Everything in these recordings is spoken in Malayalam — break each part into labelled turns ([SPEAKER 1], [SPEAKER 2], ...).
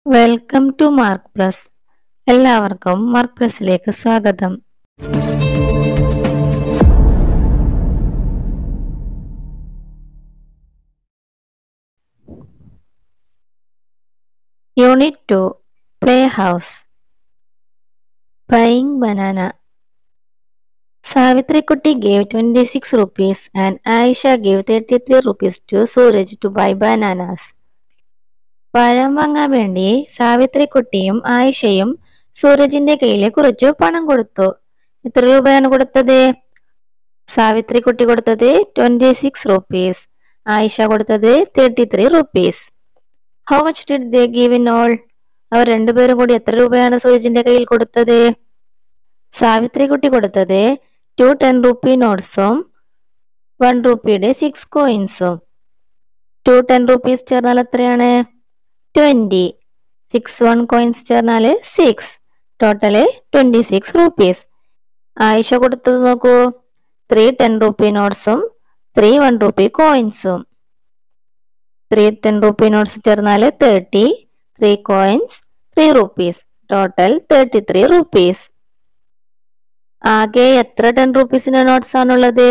[SPEAKER 1] വെൽക്കം ടു മാർക്ക് പ്ലസ് എല്ലാവർക്കും മാർക്ക് പ്ലസിലേക്ക് സ്വാഗതം unit two play house buying banana Savithrikkutty gave twenty six rupees and Ayisha gave thirty three rupees to Suraj to buy bananas പഴം വാങ്ങാൻ വേണ്ടി സാവിത്രിക്കുട്ടിയും ആയിഷയും സൂരജിന്റെ കയ്യിൽ കുറച്ചു പണം കൊടുത്തു എത്ര രൂപയാണ് കൊടുത്തത് സാവിത്രിക്കുട്ടി കൊടുത്തത് ട്വന്റി സിക്സ് റുപ്പീസ് ആയിഷ കൊടുത്തത് thirty three rupees how much did they give in all അവർ രണ്ടുപേരും കൂടി എത്ര രൂപയാണ് സൂരജിന്റെ കയ്യിൽ കൊടുത്തത് സാവിത്രിക്കുട്ടി കൊടുത്തത് ടു ടെൻ റുപ്പി നോട്ട്സും വൺ റുപ്പിയുടെ സിക്സ് കോയിൻസും ടു ടെൻ റുപ്പീസ് ചേർന്നാൽ എത്രയാണ് ട്വന്റി സിക്സ് വൺ കോയിൻസ് ചേർന്നാല് six total twenty six rupees Ayisha കൊടുത്തത് നോക്കൂ ത്രീ ടെൻ റുപ്പി നോട്ട്സും ത്രീ വൺ റുപ്പി കോയിൻസും ത്രീ ടെൻ റുപ്പി നോട്ട്സ് ചേർന്നാല് thirty three coins three rupees total thirty three rupees ആകെ എത്ര ടെൻ റുപ്പീസിന്റെ നോട്ട്സ് ആണുള്ളത്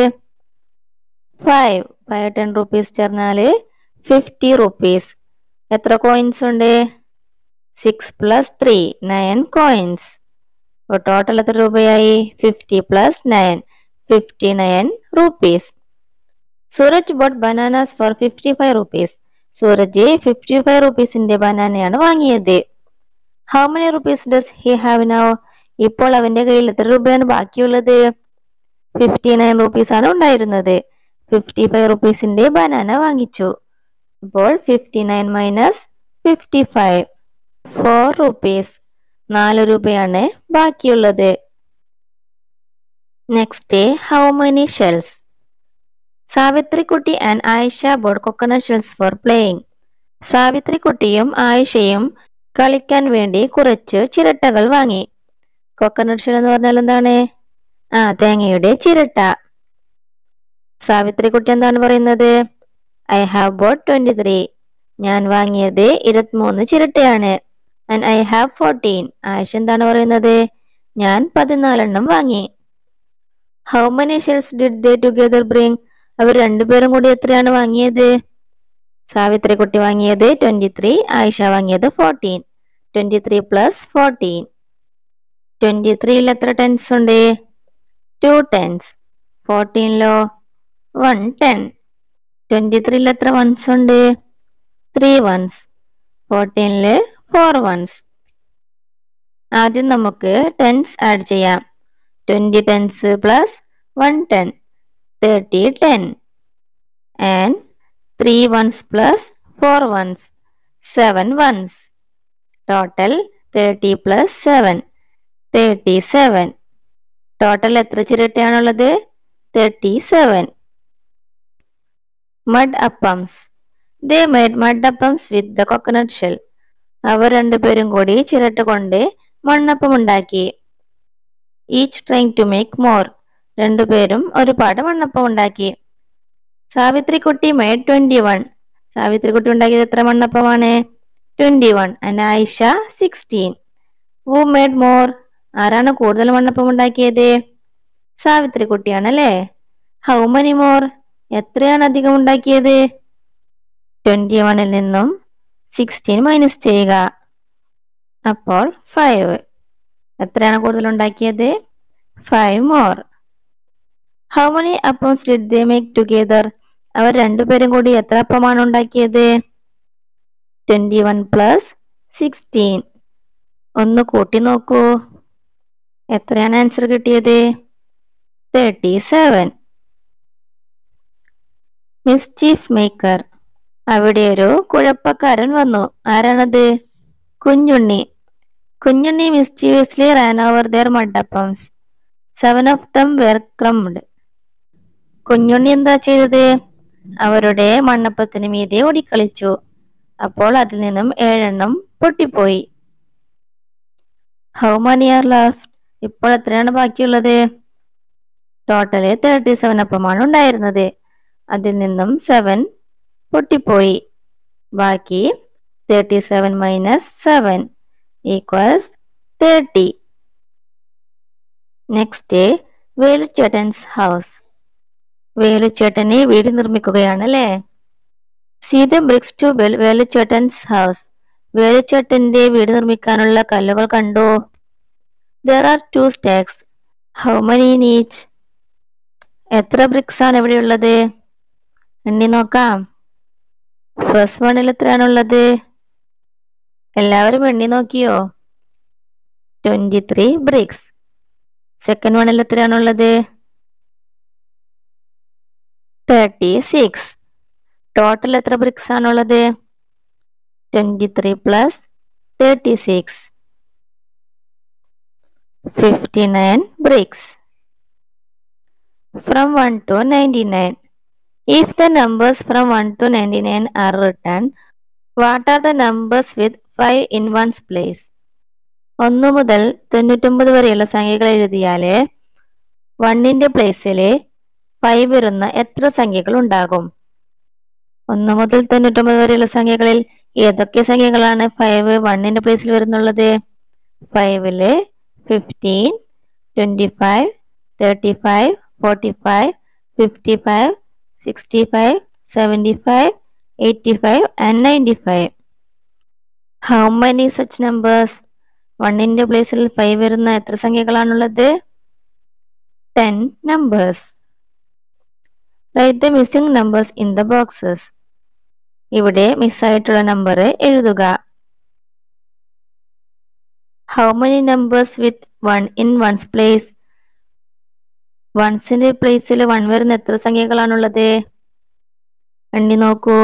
[SPEAKER 1] ഫൈവ് ഫൈവ് ടെൻ റുപ്പീസ് ചേർന്നാല് ഫിഫ്റ്റി റുപ്പീസ് എത്ര കോയിൻസ് ഉണ്ട് six plus three nine coins അപ്പോൾ ടോട്ടൽ എത്ര രൂപയായി fifty plus nine fifty nine rupees Suraj bought bananas for fifty five rupees Suraj fifty five റുപ്പീസിന്റെ ബനാനയാണ് വാങ്ങിയത് how many rupees does he have now ഇപ്പോൾ അവന്റെ കയ്യിൽ എത്ര രൂപയാണ് ബാക്കിയുള്ളത് ഫിഫ്റ്റി നയൻ റുപ്പീസ് ആണ് ഉണ്ടായിരുന്നത് ഫിഫ്റ്റി ഫൈവ് റുപ്പീസിന്റെ ബനാന വാങ്ങിച്ചു അപ്പോൾ fifty nine minus fifty five four rupees നാല് രൂപയാണ് ബാക്കിയുള്ളത് next how many shells Savithrikkutty and Ayisha brought coconut shells for playing സാവിത്രിക്കുട്ടിയും ആയിഷയും കളിക്കാൻ വേണ്ടി കുറച്ച് ചിരട്ടകൾ വാങ്ങി കൊക്കനട്ട് ഷെൽ എന്ന് പറഞ്ഞാൽ എന്താണ് ആ തേങ്ങയുടെ ചിരട്ട സാവിത്രിക്കുട്ടി എന്താണ് പറയുന്നത് I have bought twenty three ഞാൻ വാങ്ങിയത് ഇരുപത്തിമൂന്ന് ചിരട്ടയാണ് and I have fourteen Ayisha എന്താണ് പറയുന്നത് ഞാൻ പതിനാലെണ്ണം വാങ്ങി how many shells did they together bring അവർ രണ്ടുപേരും കൂടി എത്രയാണ് വാങ്ങിയത് സാവിത്രി കുട്ടി വാങ്ങിയത് ട്വന്റി ത്രീ ആയിഷ വാങ്ങിയത് fourteen twenty three plus fourteen twenty ത്രീയിൽ എത്ര ടെൻസ് ഉണ്ട് ടു ടെൻസ് ഫോർട്ടീനിലോ വൺ ടെൻ ട്വന്റി ത്രീയിൽ എത്ര വൺസ് ഉണ്ട് ത്രീ വൺസ് ഫോർട്ടീനില് ഫോർ വൺസ് ആദ്യം നമുക്ക് ടെൻസ് ആഡ് ചെയ്യാം twenty tens plus one ten thirty ten and three ones plus four ones seven ones total thirty plus seven thirty seven total എത്ര ചിരട്ടയാണുള്ളത് thirty seven mud appams they made mud appams with the coconut shell അവർ രണ്ടുപേരും കൂടി ചിരട്ട കൊണ്ട് മണ്ണപ്പം ഉണ്ടാക്കി each trying to make more രണ്ടുപേരും ഒരുപാട് മണ്ണപ്പം ഉണ്ടാക്കി Savithrikkutty made twenty one Savithrikkutty ഉണ്ടാക്കിയത് എത്ര മണ്ണപ്പമാണ് twenty one and Ayisha sixteen who made more ആരാണ് കൂടുതൽ മണ്ണപ്പം ഉണ്ടാക്കിയത് സാവിത്രിക്കുട്ടിയാണ് അല്ലേ ഹൗ മനി മോർ എത്രയാണ് അധികം ഉണ്ടാക്കിയത് ട്വന്റി വണ്ണിൽ നിന്നും സിക്സ്റ്റീൻ മൈനസ് ചെയ്യുക അപ്പോൾ ഫൈവ് എത്രയാണ് കൂടുതൽ ഉണ്ടാക്കിയത് five more how many appams did they make together അവർ രണ്ടുപേരും കൂടി എത്ര അപ്പമാണ് ഉണ്ടാക്കിയത് ട്വന്റി വൺ പ്ലസ് സിക്സ്റ്റീൻ ഒന്ന് കൂട്ടി നോക്കൂ എത്രയാണ് ആൻസർ കിട്ടിയത് തേർട്ടി സെവൻ മിസ്ചീഫ് മേക്കർ അവിടെ ഒരു കുഴപ്പക്കാരൻ വന്നു ആരാണത് Kunjunni Kunjunni mischievously ran over their മഡപ്പംസ് seven of them were crumbed Kunjunni എന്താ ചെയ്തത് അവരുടെ മണ്ണപ്പത്തിന് മീതെ ഓടിക്കളിച്ചു അപ്പോൾ അതിൽ നിന്നും ഏഴെണ്ണം പൊട്ടിപ്പോയി ഹൗ മനി ആർ ലെഫ്റ്റ് ഇപ്പോൾ എത്രയാണ് ബാക്കിയുള്ളത് ടോട്ടല് തേർട്ടി സെവൻ അപ്പമാണ് ഉണ്ടായിരുന്നത് അതിൽ നിന്നും സെവൻ പൊട്ടിപ്പോയി ബാക്കി thirty seven minus seven equals thirty next വേലുച്ചേട്ടൻസ് ഹൗസ് വേലുച്ചേട്ടനെ വീട് നിർമ്മിക്കുകയാണ് അല്ലേ see the bricks to build വേലുച്ചേട്ടൻസ് ഹൗസ് വേലുച്ചേട്ടന്റെ വീട് നിർമ്മിക്കാനുള്ള കല്ലുകൾ കണ്ടു there are two stacks how many in each എത്ര ബ്രിക്സ് ആണ് ഇവിടെയുള്ളത് എണ്ണി നോക്കാം ഫസ്റ്റ് വണ്ണിൽ എത്രയാണുള്ളത് എല്ലാവരും എണ്ണി നോക്കിയോ ട്വന്റി ത്രീ ബ്രിക്സ് സെക്കൻഡ് വണ്ണിൽ എത്രയാണുള്ളത് തേർട്ടി സിക്സ് ടോട്ടൽ എത്ര ബ്രിക്സ് ആണുള്ളത് twenty three plus thirty six fifty nine bricks from 1 to 99. If the numbers from 1 to 99 are written, what are the numbers with 5 in one's place? ഒന്ന് മുതൽ തൊണ്ണൂറ്റൊമ്പത് വരെയുള്ള സംഖ്യകൾ എഴുതിയാൽ വണ്ണിന്റെ പ്ലേസിൽ ഫൈവ് വരുന്ന എത്ര സംഖ്യകൾ ഉണ്ടാകും ഒന്ന് മുതൽ തൊണ്ണൂറ്റൊമ്പത് വരെയുള്ള സംഖ്യകളിൽ ഏതൊക്കെ സംഖ്യകളാണ് ഫൈവ് വണ്ണിന്റെ പ്ലേസിൽ വരുന്നുള്ളത് ഫൈവില് fifteen twenty five thirty five forty five fifty five sixty five seventy five eighty five and ninety five how many such numbers വണ്ണിന്റെ പ്ലേസിൽ ഫൈവ് വരുന്ന എത്ര സംഖ്യകളാണുള്ളത് ten numbers write the missing numbers in the boxes ഇവിടെ മിസ്സായിട്ടുള്ള നമ്പർ എഴുതുക how many numbers with one in ones place വൺസിന്റെ പ്ലേസിൽ വൺ വരുന്ന എത്ര സംഖ്യകളാണുള്ളത് എണ്ണി നോക്കൂ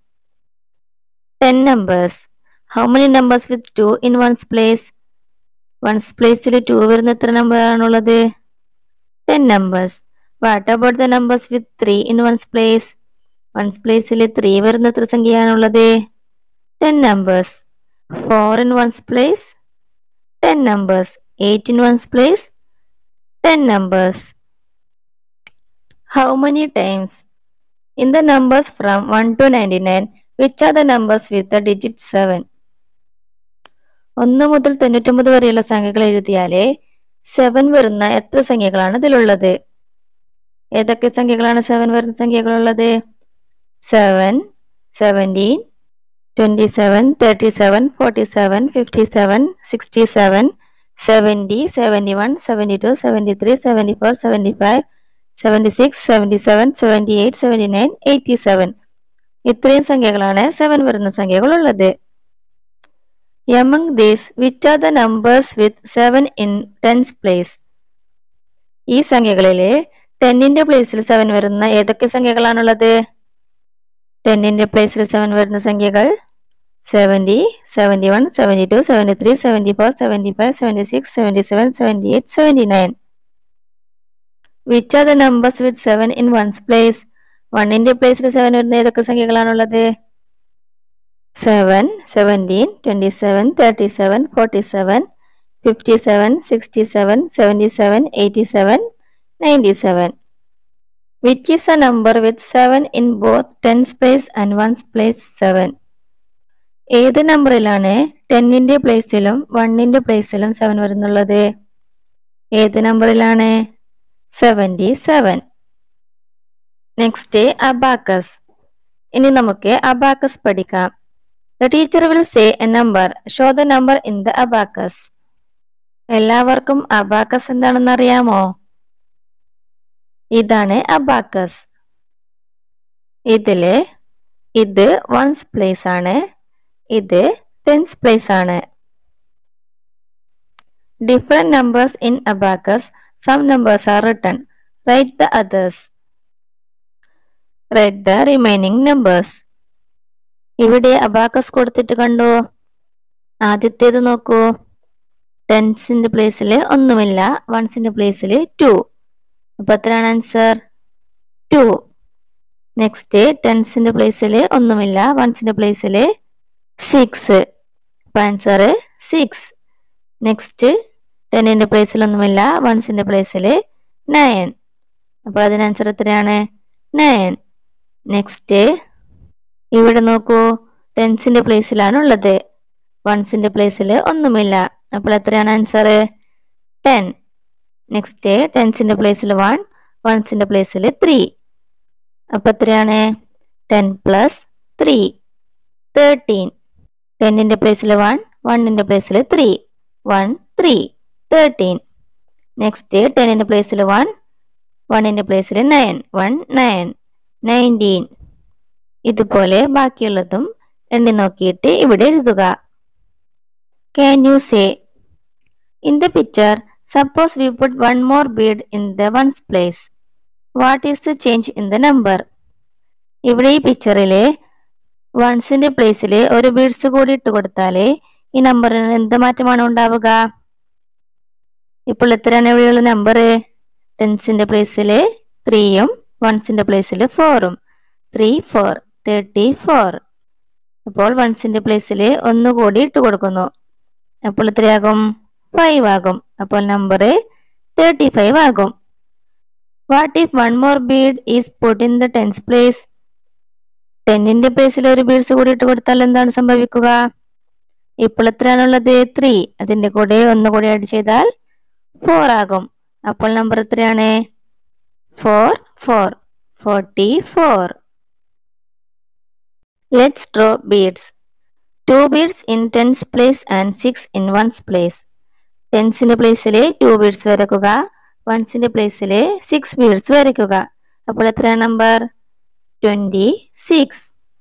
[SPEAKER 1] ten numbers how many numbers with to in ones place ones പ്ലേസിൽ ടു വരുന്ന എത്ര നമ്പർ ആണുള്ളത് ten numbers what about the numbers with three in ones place ones പ്ലേസിൽ ത്രീ വരുന്ന എത്ര സംഖ്യയാണുള്ളത് ten numbers four in ones place ten numbers eight in ones place ten numbers How many times? In the numbers from 1 to 99, which are the numbers with the digit 7? ഒന്ന് മുതൽ തൊണ്ണൂറ്റൊമ്പത് വരെയുള്ള സംഖ്യകൾ എഴുതിയാലേ സെവൻ വരുന്ന എത്ര സംഖ്യകളാണ് ഇതിലുള്ളത് ഏതൊക്കെ സംഖ്യകളാണ് സെവൻ വരുന്ന സംഖ്യകളുള്ളത് seven seventeen twenty seven thirty seven forty seven fifty seven sixty seven seventy seventy one seventy two seventy three seventy four seventy five seventy six seventy seven seventy eight seventy nine eighty seven ഇത്രയും സംഖ്യകളാണ് സെവൻ വരുന്ന സംഖ്യകൾ ഉള്ളത് among these which are the numbers with seven in tens place ഈ സംഖ്യകളിലെ ടെന്നിന്റെ പ്ലേസിൽ സെവൻ വരുന്ന ഏതൊക്കെ സംഖ്യകളാണുള്ളത് ടെന്നിന്റെ പ്ലേസിൽ സെവൻ വരുന്ന സംഖ്യകൾ seventy seventy one seventy two seventy three seventy four seventy five seventy six seventy seven seventy eight seventy nine which are the numbers with seven in ones place വണ്ണിന്റെ പ്ലേസിൽ സെവൻ വരുന്ന ഏതൊക്കെ സംഖ്യകളാണുള്ളത് seven seventeen twenty seven thirty seven forty seven fifty seven sixty seven seventy seven eighty seven ninety seven which is a number with seven in both tens place and ones place seven ഏത് നമ്പറിലാണ് ടെന്നിന്റെ പ്ലേസിലും വണ്ണിന്റെ പ്ലേസിലും സെവൻ വരുന്നുള്ളത് ഏത് നമ്പറിലാണ് സെവൻറ്റി സെവൻ നെക്സ്റ്റ് അബാക്കസ് ഇനി നമുക്ക് അബാക്കസ് പഠിക്കാം the teacher will say a number show the number in the abacus എല്ലാവർക്കും അബാക്കസ് എന്താണെന്ന് അറിയാമോ ഇതാണ് അബാക്കസ് ഇതില് ഇത് വൺസ് പ്ലേസ് ആണ് ഇത് ടെൻസ് പ്ലേസ് ആണ് different numbers in abacus some numbers are written write the others write the remaining numbers ഇവിടെ അബാക്കസ് കൊടുത്തിട്ട് കണ്ടോ ആദ്യത്തേത് നോക്കൂ ടെൻസിന്റെ പ്ലേസിൽ ഒന്നുമില്ല വൺസിന്റെ പ്ലേസിൽ ടു അപ്പൊ എത്രയാണ് ആൻസർ ടു നെക്സ്റ്റ് ടെൻസിന്റെ പ്ലേസിൽ ഒന്നുമില്ല വൺസിന്റെ പ്ലേസിൽ സിക്സ് അപ്പൊ ആൻസർ സിക്സ് നെക്സ്റ്റ് ടെന്നിന്റെ പ്ലേസിൽ ഒന്നുമില്ല വൺസിന്റെ പ്ലേസിൽ നയൻ അപ്പോൾ അതിന് ആൻസർ എത്രയാണ് നയൻ നെക്സ്റ്റ് ഇവിടെ നോക്കൂ ടെൻസിന്റെ പ്ലേസിലാണ് ഉള്ളത് വൺസിന്റെ പ്ലേസിൽ ഒന്നുമില്ല അപ്പോൾ എത്രയാണ് ആൻസർ ടെൻ നെക്സ്റ്റ് ടെൻസിന്റെ പ്ലേസിൽ വൺ വൺസിന്റെ പ്ലേസിൽ ത്രീ അപ്പൊ എത്രയാണ് ടെൻ പ്ലസ് ത്രീ തേർട്ടീൻ ടെന്നിന്റെ പ്ലേസിൽ വൺ വണ്ണിന്റെ പ്ലേസിൽ three one three thirteen next ടെന്നിന്റെ പ്ലേസിൽ വൺ വണ്ണിന്റെ പ്ലേസിൽ നയൻ വൺ നയൻ നയൻറ്റീൻ ഇതുപോലെ ബാക്കിയുള്ളതും എണ്ണി നോക്കിയിട്ട് ഇവിടെ എഴുതുക can you say in the picture suppose we put one more bead in the ones place what is the change in the number ഇവിടെ ഈ പിക്ചറില് വൺസിന്റെ പ്ലേസിൽ ഒരു ബീഡ്സ് കൂടി ഇട്ട് കൊടുത്താല് ഈ നമ്പറിന് എന്ത് മാറ്റമാണ് ഉണ്ടാവുക ഇപ്പോൾ എത്രയാണ് ഇവിടെയുള്ള നമ്പർ ടെൻസിന്റെ പ്ലേസിൽ ത്രീയും വൺസിന്റെ പ്ലേസിൽ ഫോറും ത്രീ ഫോർ തേർട്ടി ഫോർ അപ്പോൾ വൺസിന്റെ പ്ലേസിൽ ഒന്നുകൂടി ഇട്ട് കൊടുക്കുന്നു അപ്പോൾ എത്രയാകും ഫൈവ് ആകും അപ്പോൾ നമ്പർ തേർട്ടി ഫൈവ് ആകും what if one more bead is put in the tens place ടെന്നിന്റെ പ്ലേസിൽ ഒരു ബീഡ്സ് കൂടി ഇട്ട് കൊടുത്താൽ എന്താണ് സംഭവിക്കുക ഇപ്പോൾ എത്രയാണുള്ളത് ത്രീ അതിന്റെ കൂടെ ഒന്ന് കൂടി ആഡ് ചെയ്താൽ ഫോർ ആകും അപ്പോൾ നമ്പർ എത്രയാണ് four four forty four let's draw beads two beads in tens place and six in ones place ടെൻസിന്റെ പ്ലേസിൽ ടു ബീഡ്സ് വരയ്ക്കുക വൺസിന്റെ പ്ലേസിൽ സിക്സ് ബീഡ്സ് വരയ്ക്കുക അപ്പോൾ എത്രയാണ് number twenty six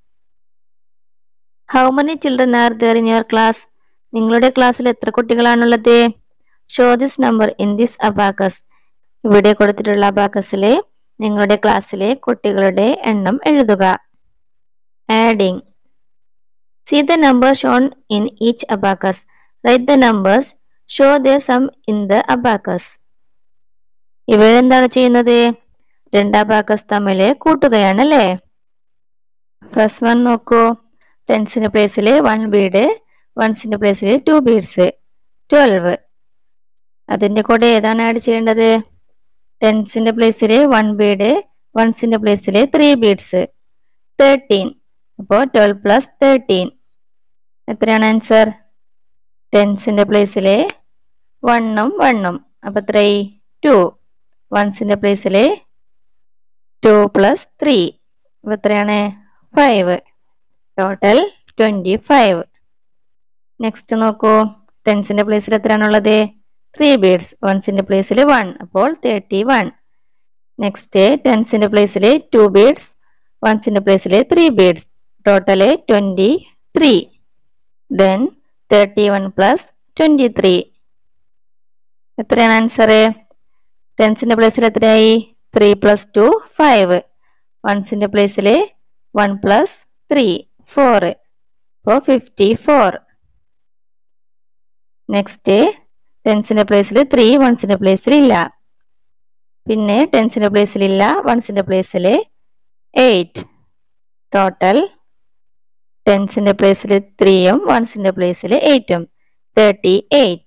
[SPEAKER 1] how many children are there in your class നിങ്ങളുടെ ക്ലാസ്സിൽ എത്ര കുട്ടികളാണുള്ളത് show this number in this abacus ഇവിടെ കൊടുത്തിട്ടുള്ള അബാക്കസിലെ നിങ്ങളുടെ ക്ലാസ്സിലെ കുട്ടികളുടെ എണ്ണം എഴുതുക adding see the number shown in each abacus write the numbers show their sum in the abacus ഇവിടെ എന്താണ് ചെയ്യുന്നത് രണ്ട് അബാക്കസ് തമ്മിൽ കൂട്ടുകയാണ് അല്ലേ ഫസ്റ്റ് വൺ നോക്കൂ ടെൻസിന്റെ പ്ലേസിൽ വൺ ബീഡ് വൺസിന്റെ പ്ലേസിൽ ടു ബീഡ്സ് ട്വൽവ് അതിന്റെ കൂടെ ഏതാണ് ആഡ് ചെയ്യേണ്ടത് ടെൻസിന്റെ പ്ലേസിൽ വൺ ബീഡ് വൺസിന്റെ പ്ലേസിൽ ത്രീ ബീഡ്സ് തേർട്ടീൻ അപ്പോൾ ട്വൽവ് പ്ലസ് തേർട്ടീൻ എത്രയാണ് ആൻസർ ടെൻസിന്റെ പ്ലേസിൽ വണ്ണും വണ്ണും അപ്പൊ ത്രീ ടു വൺസിന്റെ പ്ലേസിൽ ടു പ്ലസ് ത്രീ അപ്പൊ എത്രയാണ് five total twenty five next നോക്കൂ ടെൻസിന്റെ പ്ലേസിൽ എത്രയാണുള്ളത് ത്രീ ബീഡ്സ് വൺസിന്റെ പ്ലേസിൽ വൺ അപ്പോൾ തേർട്ടി വൺ നെക്സ്റ്റ് ടെൻസിന്റെ പ്ലേസിൽ ടു ബീഡ്സ് വൺസിന്റെ പ്ലേസിൽ three beads total twenty three then thirty one plus twenty three എത്രയാണ് ആൻസർ ടെൻസിന്റെ പ്ലേസിൽ എത്രയായി ത്രീ പ്ലസ് ടു ഫൈവ് വൺസിന്റെ പ്ലേസിൽ വൺ പ്ലസ് ത്രീ ഫോർ അപ്പോൾ ഫിഫ്റ്റി ഫോർ നെക്സ്റ്റ് ടെൻസിന്റെ പ്ലേസിൽ ത്രീ വൺസിന്റെ പ്ലേസിൽ ഇല്ല പിന്നെ ടെൻസിന്റെ പ്ലേസിൽ ഇല്ല വൺസിന്റെ പ്ലേസിൽ എയ്റ്റ് ടോട്ടൽ ടെൻസിന്റെ പ്ലേസിൽ ത്രീയും വൺസിന്റെ പ്ലേസിൽ എയ്റ്റും thirty eight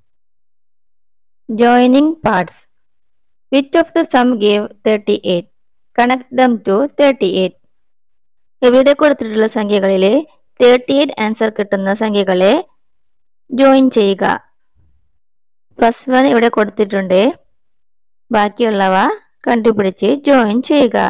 [SPEAKER 1] joining parts which of the sum gave thirty eight connect them to thirty eight ഇവിടെ കൊടുത്തിട്ടുള്ള സംഖ്യകളിൽ തേർട്ടി എയ്റ്റ് ആൻസർ കിട്ടുന്ന സംഖ്യകളെ ജോയിൻ ചെയ്യുക ഫസ്റ്റ് വൺ ഇവിടെ കൊടുത്തിട്ടുണ്ട് ബാക്കിയുള്ളവ കണ്ടുപിടിച്ച് ജോയിൻ ചെയ്യുക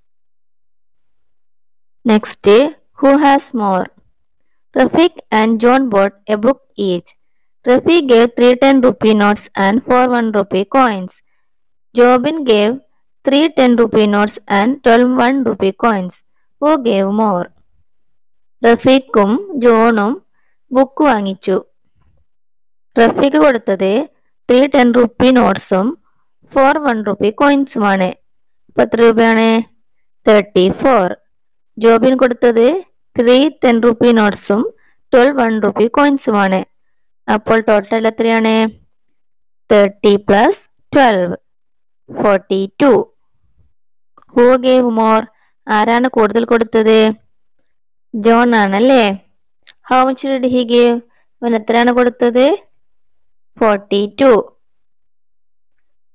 [SPEAKER 1] next who has more Rafeeq and John bought a book each Rafeeq gave three ten rupee notes and four one rupee coins Jobin gave three ten rupee notes and twelve one rupee coins who gave more റഫീഖും ജോണും ബുക്ക് വാങ്ങിച്ചു റഫീഖ് കൊടുത്തത് ത്രീ ടെൻ റുപ്പി നോട്ട്സും ഫോർ വൺ റുപ്പി കോയിൻസുമാണ് ഇപ്പൊ എത്ര രൂപയാണ് തേർട്ടി ഫോർ ജോബിൻ കൊടുത്തത് ത്രീ ടെൻ റുപ്പി നോട്ട്സും ട്വൽവ് വൺ റുപ്പി കോയിൻസുമാണ് അപ്പോൾ ടോട്ടൽ എത്രയാണ് thirty plus twelve forty two who gave more ആരാണ് കൂടുതൽ കൊടുത്തത് ജോൺ ആണല്ലേ how much did he gave അവൻ എത്രയാണ് കൊടുത്തത് forty two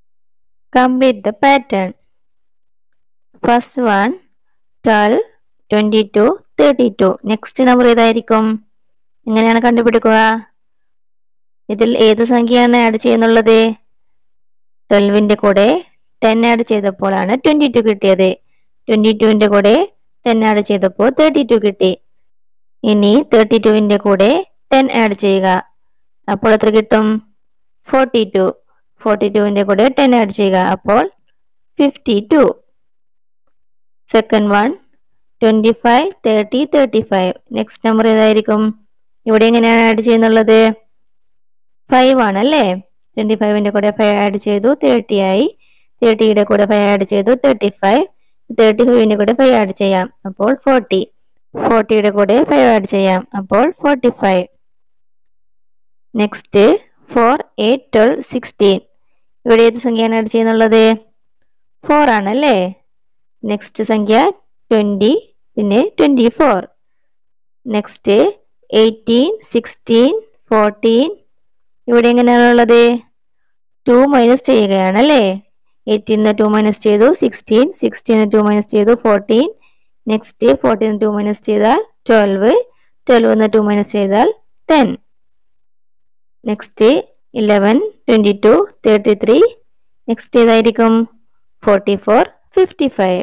[SPEAKER 1] complete the pattern first one twelve twenty two thirty to next number ഏതായിരിക്കും എങ്ങനെയാണ് കണ്ടുപിടിക്കുക ഇതിൽ ഏത് സംഖ്യയാണ് ആഡ് ചെയ്യുന്നുള്ളത് ട്വൽവിന്റെ കൂടെ ടെൻ ആഡ് ചെയ്തപ്പോഴാണ് ട്വന്റി ടു കിട്ടിയത് ട്വന്റി ടുവിന്റെ കൂടെ ടെൻ ആഡ് ചെയ്തപ്പോൾ തേർട്ടി ടു കിട്ടി ഇനി തേർട്ടി ടുവിന്റെ കൂടെ ടെൻ ആഡ് ചെയ്യുക അപ്പോൾ എത്ര കിട്ടും ഫോർട്ടി ടു ഫോർട്ടി ടുവിന്റെ കൂടെ ടെൻ ആഡ് ചെയ്യുക അപ്പോൾ fifty two second one twenty five thirty thirty five next number ഏതായിരിക്കും ഇവിടെ എങ്ങനെയാണ് ആഡ് ചെയ്യുന്നുള്ളത് ഫൈവ് ആണ് അല്ലേ ട്വന്റി ഫൈവിന്റെ കൂടെ ഫൈവ് ആഡ് ചെയ്തു തേർട്ടി ആയി തേർട്ടിയുടെ കൂടെ ഫൈവ് ആഡ് ചെയ്തു തേർട്ടി ഫൈവ് തേർട്ടി ഫൈവിന്റെ കൂടെ ഫൈവ് ആഡ് ചെയ്യാം അപ്പോൾ ഫോർട്ടി ഫോർട്ടിയുടെ കൂടെ ഫൈവ് ആഡ് ചെയ്യാം അപ്പോൾ forty five next four eight twelve sixteen ഇവിടെ ഏത് സംഖ്യയാണ് ആഡ് ചെയ്യുന്നുള്ളത് ഫോർ ആണല്ലേ നെക്സ്റ്റ് സംഖ്യ ട്വന്റി പിന്നെ twenty four next eighteen sixteen fourteen ഇവിടെ എങ്ങനെയാണുള്ളത് ടു മൈനസ് ചെയ്യുകയാണ് അല്ലേ എയ്റ്റീന്ന് ടു മൈനസ് ചെയ്തു സിക്സ്റ്റീൻ സിക്സ്റ്റീന്ന് ടു മൈനസ് ചെയ്തു fourteen next fourteen two minus ചെയ്താൽ ട്വൽവ് ട്വൽവ് ടു മൈനസ് ചെയ്താൽ ten next eleven twenty two thirty three next ഏതായിരിക്കും forty four fifty five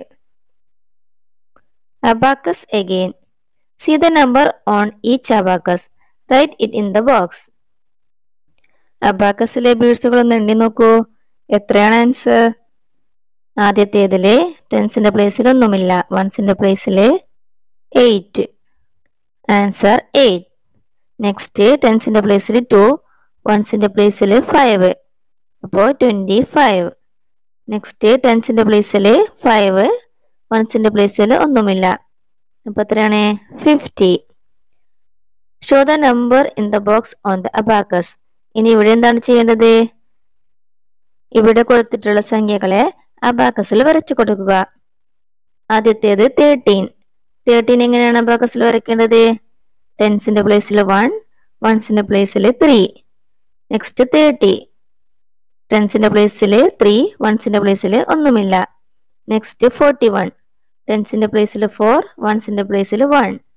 [SPEAKER 1] abacus again C the number on each abacus write it in the box അബാക്കസിലെ ബീഡ്സുകൾ ഒന്ന് എണ്ണി നോക്കൂ എത്രയാണ് ആൻസർ ആദ്യത്തേതില് ടെൻസിന്റെ പ്ലേസിൽ ഒന്നുമില്ല വൺസിന്റെ പ്ലേസിൽ എയ്റ്റ് ആൻസർ എയ്റ്റ് നെക്സ്റ്റ് ടെൻസിന്റെ പ്ലേസിൽ ടു വൺസിന്റെ പ്ലേസിൽ ഫൈവ് അപ്പോൾ ട്വന്റി ഫൈവ് നെക്സ്റ്റ് ടെൻസിന്റെ പ്ലേസിൽ ഫൈവ് വൺസിന്റെ പ്ലേസിൽ ഒന്നുമില്ല അപ്പൊ എത്രയാണ് fifty show the number in the box on the abacus ഇനി ഇവിടെ എന്താണ് ചെയ്യേണ്ടത് ഇവിടെ കൊടുത്തിട്ടുള്ള സംഖ്യകളെ അബാക്കസിൽ വരച്ചു കൊടുക്കുക ആദ്യത്തേത് തേർട്ടീൻ തേർട്ടീൻ എങ്ങനെയാണ് അബാക്കസിൽ വരയ്ക്കേണ്ടത് ടെൻസിന്റെ പ്ലേസിൽ വൺ വൺസിന്റെ പ്ലേസിൽ ത്രീ നെക്സ്റ്റ് തേർട്ടി ടെൻസിന്റെ പ്ലേസിൽ ത്രീ വൺസിന്റെ പ്ലേസിൽ ഒന്നുമില്ല നെക്സ്റ്റ് ഫോർട്ടി വൺ ടെൻസിന്റെ പ്ലേസിൽ ഫോർ വൺസിന്റെ പ്ലേസിൽ വൺ